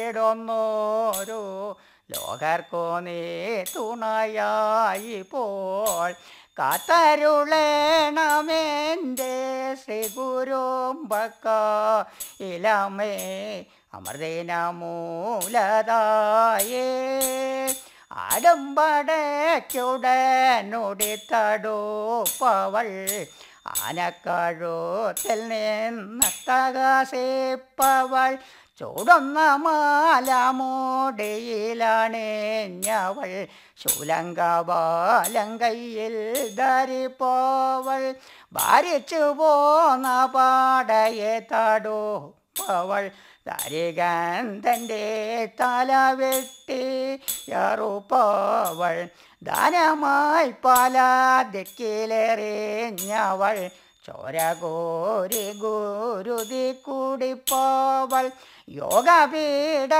ഇടൊന്നോരു ലോകർക്കോ നീ തുണയായി പോൾ കാത്തരുളേണമെൻ്റെ ശ്രീ ഗുരുമ്പക്ക ഇലമേ അമൃതേന മൂലതായേ ആടുമ്പടയ്ക്കുടനുടിത്തടുപ്പവൾ ആനക്കഴുത്തിൽ നിന്നത്തകസിപ്പവൾ ചൂടുന്ന മാലമൂടിയിലണിഞ്ഞവൾ ശൂലങ്കബാലം കയ്യിൽ ധരിപ്പോവൾ ഭാരിച്ചു പോന്ന പാടയെ തടുപ്പവൾ ദരികന്ധൻ്റെ തല വെട്ടി യറുപ്പവൾ ദാനമായി പല ദിക്കിലെറിഞ്ഞവൾ ചോര കോരി ഗുരുതി കൂടിപ്പോവൾ യോഗപീഠ